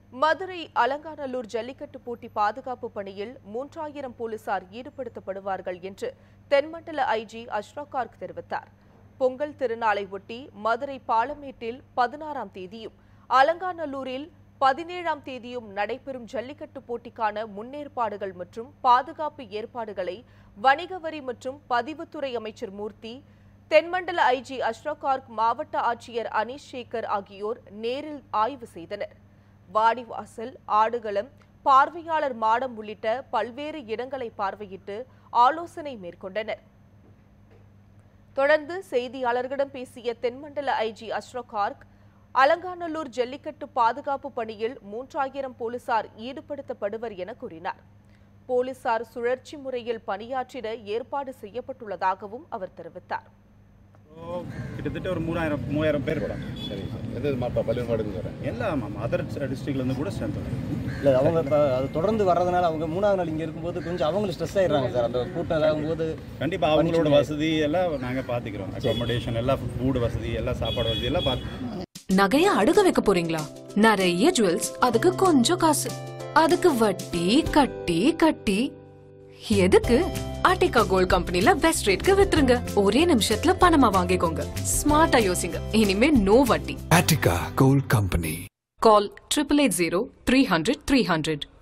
மதுரை அலங்காநல்லூர் ஜல்லிக்கட்டு போட்டி பாதுகாப்பு பணியில் மூன்றாயிரம் போலீசார் ஈடுபடுத்தப்படுவார்கள் என்று தென்மண்டல ஐஜி அஷ்ரப் கார்க் தெரிவித்தார் பொங்கல் திருநாளை ஒட்டி மதுரை பாலமேட்டில் பதினாறாம் தேதியும் அலங்காநல்லூரில் பதினேழாம் தேதியும் நடைபெறும் ஜல்லிக்கட்டு போட்டிக்கான முன்னேற்பாடுகள் மற்றும் பாதுகாப்பு ஏற்பாடுகளை வணிக வரி மற்றும் பதிவுத்துறை அமைச்சர் மூர்த்தி தென்மண்டல ஐஜி அஷ்ரப் கார்க் மாவட்ட ஆட்சியர் அனீஷ் சேகர் ஆகியோர் நேரில் ஆய்வு செய்தனர் வாடிவாசல் ஆடுகளம் பார்வையாளர் மாடம் உள்ளிட்ட பல்வேறு இடங்களை பார்வையிட்டு ஆலோசனை மேற்கொண்டனர் தொடர்ந்து செய்தியாளர்களிடம் பேசிய தென்மண்டல ஐஜி அஷ்ரப் கார்க் அலங்காநல்லூர் ஜல்லிக்கட்டு பாதுகாப்பு பணியில் மூன்றாயிரம் போலீசார் ஈடுபடுத்தப்படுவர் என கூறினார் போலீசார் சுழற்சி முறையில் பணியாற்றிட ஏற்பாடு செய்யப்பட்டுள்ளதாகவும் அவர் தெரிவித்தார் கிட்டத்தட்ட ஒரு மூணாயிரம் மூவாயிரம் பேர் கூட சரி சார் எது மாப்பா பள்ளியூர் மாடுங்க சார் எல்லாம் அதர் டிஸ்ட்ரிக்ட்லேருந்து கூட ஸ்ட்ரென்த் இல்லை அவங்க இப்போ அது தொடர்ந்து வர்றதுனால அவங்க மூணாவது நாள் இங்கே இருக்கும்போது கொஞ்சம் அவங்களும் ஸ்ட்ரெஸ் ஆயிடுறாங்க சார் அந்த கூட்டம் இதாகும் போது கண்டிப்பாக அவங்களோட வசதி எல்லாம் நாங்கள் பார்த்துக்கிறோம் அக்காமடேஷன் எல்லாம் ஃபுட் வசதி எல்லாம் சாப்பாடு வசதி எல்லாம் பார்த்து நகைய அடுக வைக்க போறீங்களா நிறைய ஜுவல்ஸ் அதுக்கு கொஞ்சம் காசு அதுக்கு வட்டி கட்டி கட்டி எதுக்கு ஆர்டிகா கோல்ட் கம்பெனில பெஸ்ட் ரேட்க்கு வித்துருங்க ஒரே நிமிஷத்துல பணமா வாங்கிக்கோங்க ஸ்மார்ட்டா யோசிங்க இனிமே நோ வட்டி Attica Gold Company. Call triple eight zero three hundred three hundred